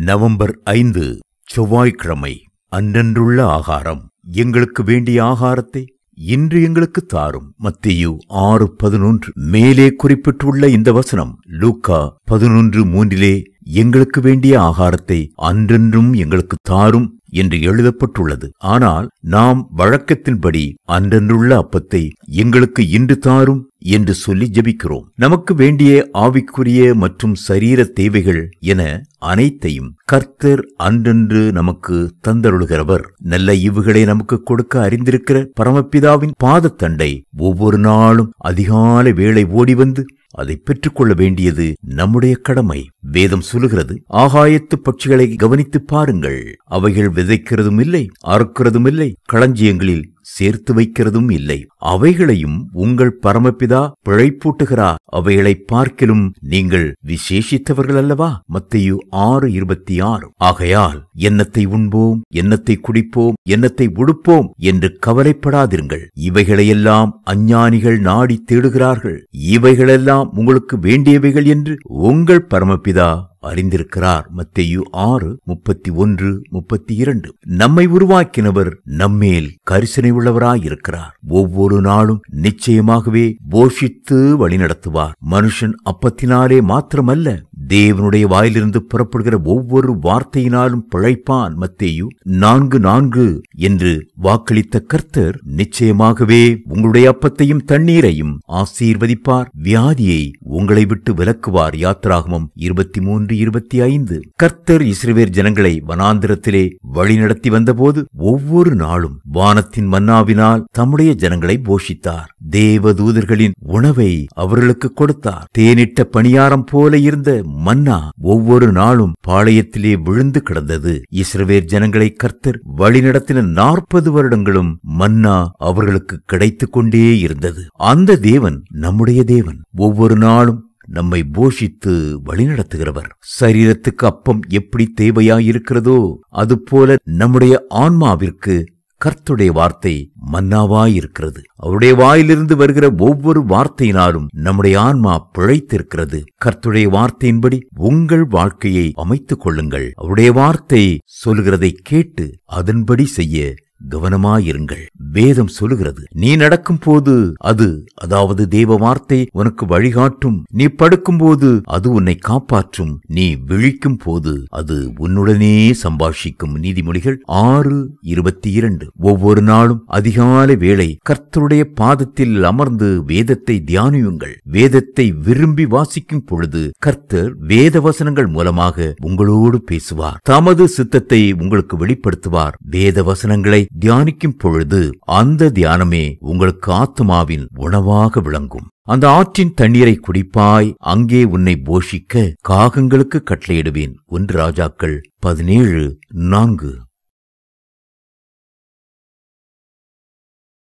November ஐந்து செவ்வாய்க்கிழமை அன்றன்றுள்ள ஆகாரம் எங்களுக்கு வேண்டிய ஆகாரத்தை இன்று எங்களுக்கு தாரும் மத்தியு ஆறு பதினொன்று மேலே குறிப்பிட்டுள்ள இந்த வசனம் லூக்கா பதினொன்று மூன்றிலே எங்களுக்கு வேண்டிய ஆகாரத்தை அன்றென்றும் எங்களுக்கு தாரும் என்று எழுதப்பட்டுள்ளது ஆனால் நாம் வழக்கத்தின்படி அன்றன்றுள்ள அப்பத்தை எங்களுக்கு இன்று தாரும் என்று சொல்லி ஜெபிக்கிறோம் நமக்கு வேண்டிய ஆவிக்குரிய மற்றும் சரீர தேவைகள் என அனைத்தையும் கர்த்தர் அன்றென்று நமக்கு தந்தருளுகிறவர் நல்ல ஈவுகளை நமக்கு கொடுக்க அறிந்திருக்கிற பரமபிதாவின் பாதத்தண்டை ஒவ்வொரு நாளும் அதிகாலை வேளை ஓடி வந்து அதை பெற்றுக்கொள்ள வேண்டியது நம்முடைய கடமை வேதம் சொல்லுகிறது ஆகாயத்து பட்சிகளை கவனித்து பாருங்கள் அவைகள் விதைக்கிறதும் இல்லை அறுக்கிறதும் இல்லை களஞ்சியங்களில் சேர்த்து வைக்கிறதும் இல்லை அவைகளையும் உங்கள் பரமபிதா பிழைப்பூட்டுகிறார் அவைகளை பார்க்கிலும் நீங்கள் விசேஷித்தவர்கள் அல்லவா மத்தையு ஆறு இருபத்தி ஆறு ஆகையால் எண்ணத்தை உண்போம் எண்ணத்தை குடிப்போம் எண்ணத்தை உடுப்போம் என்று கவலைப்படாதிருங்கள் இவைகளையெல்லாம் அஞ்ஞானிகள் நாடி தேடுகிறார்கள் இவைகளெல்லாம் உங்களுக்கு வேண்டியவைகள் என்று உங்கள் பரமபிதா அறிந்திருக்கிறார் மத்தேயு ஆறு முப்பத்தி ஒன்று முப்பத்தி இரண்டு நம்மை உருவாக்கினவர் நம்மேல் கரிசனை உள்ளவராயிருக்கிறார் ஒவ்வொரு நாளும் நிச்சயமாகவே போஷித்து வழிநடத்துவார் மனுஷன் அப்பத்தினாலே மாத்திரமல்ல தேவனுடைய வாயிலிருந்து புறப்படுகிற ஒவ்வொரு வார்த்தையினாலும் பிழைப்பான் மத்தேயு நான்கு நான்கு என்று வாக்களித்த கர்த்தர் நிச்சயமாகவே உங்களுடைய அப்பத்தையும் தண்ணீரையும் ஆசீர்வதிப்பார் வியாதியை உங்களை விட்டு விலக்குவார் யாத்ராகமம் இருபத்தி மூன்று இருபத்தி ஐந்து கர்த்தர் இஸ்ரவேர் ஜனங்களை வனாந்திரத்திலே வழிநடத்தி வந்தபோது ஒவ்வொரு நாளும் வானத்தின் மன்னாவினால் தம்முடைய ஜனங்களை போஷித்தார் தேவ தூதர்களின் உணவை அவர்களுக்கு கொடுத்தார் தேனிட்ட பணியாரம் போல இருந்த மன்னா ஒவ்வொரு நாளும் பாளையத்திலே விழுந்து கிடந்தது இஸ்ரவேர் ஜனங்களை கர்த்தர் வழிநடத்தின நாற்பது வருடங்களும் மன்னா அவர்களுக்கு கிடைத்துக் கொண்டே இருந்தது அந்த தேவன் நம்முடைய தேவன் ஒவ்வொரு நாளும் நம்மை போஷித்து வழிநடத்துகிறவர் சரீரத்துக்கு அப்பம் எப்படி தேவையாயிருக்கிறதோ அதுபோல நம்முடைய ஆன்மாவிற்கு கர்த்துடைய வார்த்தை மன்னாவாயிருக்கிறது அவருடைய வாயிலிருந்து வருகிற ஒவ்வொரு வார்த்தையினாலும் நம்முடைய ஆன்மா பிழைத்திருக்கிறது கர்த்துடைய வார்த்தையின்படி உங்கள் வாழ்க்கையை அமைத்துக் கொள்ளுங்கள் அவருடைய வார்த்தை சொல்கிறதை கேட்டு அதன்படி செய்ய கவனமாயிருங்கள் வேதம் சொல்லுகிறது நீ நடக்கும் போது அது அதாவது தேவ வார்த்தை உனக்கு வழிகாட்டும் நீ படுக்கும் போது அது உன்னை காப்பாற்றும் நீ விழிக்கும் போது அது உன்னுடனே சம்பாஷிக்கும் நீதிமொழிகள் ஆறு இருபத்தி இரண்டு ஒவ்வொரு நாளும் அதிகாலை வேளை கர்த்தருடைய பாதத்தில் அமர்ந்து வேதத்தை தியானியுங்கள் வேதத்தை விரும்பி வாசிக்கும் பொழுது கர்த்தர் வேத வசனங்கள் மூலமாக உங்களோடு பேசுவார் தமது சித்தத்தை உங்களுக்கு வெளிப்படுத்துவார் வேத வசனங்களை தியானிக்கும் பொழுது அந்த தியானமே உங்களுக்கு ஆத்மாவின் உணவாக விளங்கும் அந்த ஆற்றின் தண்ணீரை குடிப்பாய் அங்கே உன்னை போஷிக்க காகங்களுக்கு கட்டளையிடுவேன் ஒன்று ராஜாக்கள் பதினேழு நான்கு